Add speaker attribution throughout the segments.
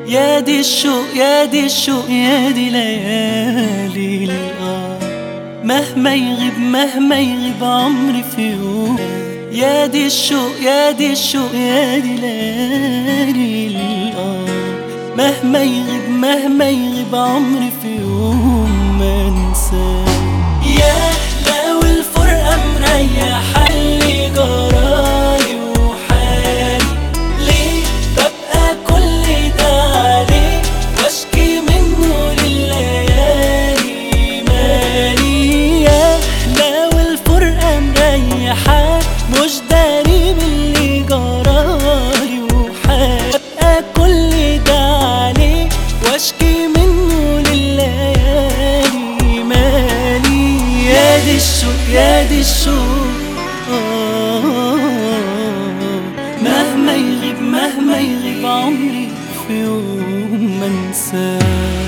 Speaker 1: يا دي الشوق يا دي الشوق يا دي ليالي الآه مهما يغيب مهما يغيب عمري في يوم يا دي الشوق يا دي الشوق يا دي ليالي الآه مهما يغيب مهما يغيب عمري في يوم ما انساه يا لو الفرقة مريحة اللي جرالي وحالي ليه ببقى كل ده عليه واشكي منه لليالي مالي يا لو الفرقة مريحة مش داري باللي جرالي وحالي ببقى كل ده عليه واشكي منه لليالي مالي يا دي الشوق يا دي الشوق آه مهما يغيب مهما يغيب عمري في يوم ما انساه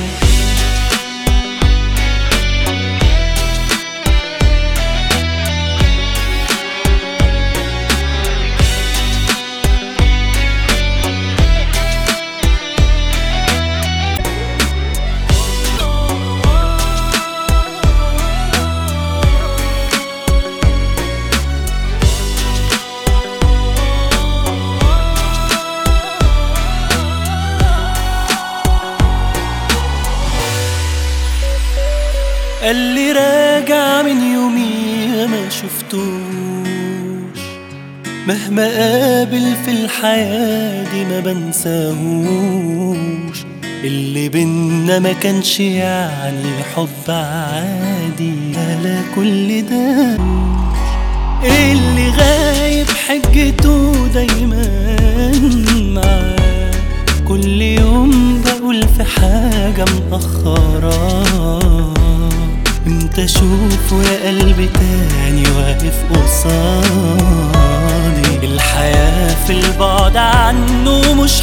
Speaker 1: قال لي راجع من يومي ما شفتوش مهما قابل في الحياة دي ما بنساهوش اللي بينا ما كانش يعني حب عادي لا كل ده اللي غايب حجته دايما معاه كل يوم بقول في حاجة مأخرة امتى اشوفه يا قلبي تاني واقف قصادي الحياة في البعد عنه مش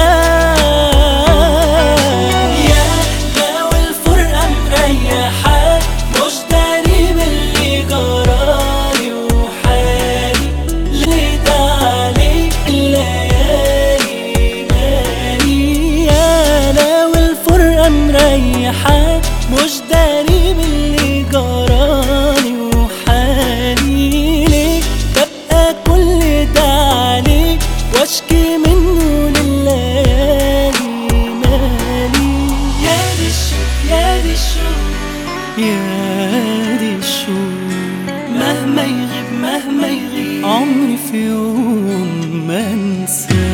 Speaker 1: حياة يا لو الفرقة مريحة مش داري باللي جرالي وحالي ليه ده عليك الليالي مالي يا لو الفرقة مريحة مش داري باللي جرالي وحالي ليه ببقى كل ده عليه واشكي منه لليالي مالي يا دي الشوق يا دي الشوق يا دي الشوق مهما يغيب مهما يغيب عمري في يوم ما انساه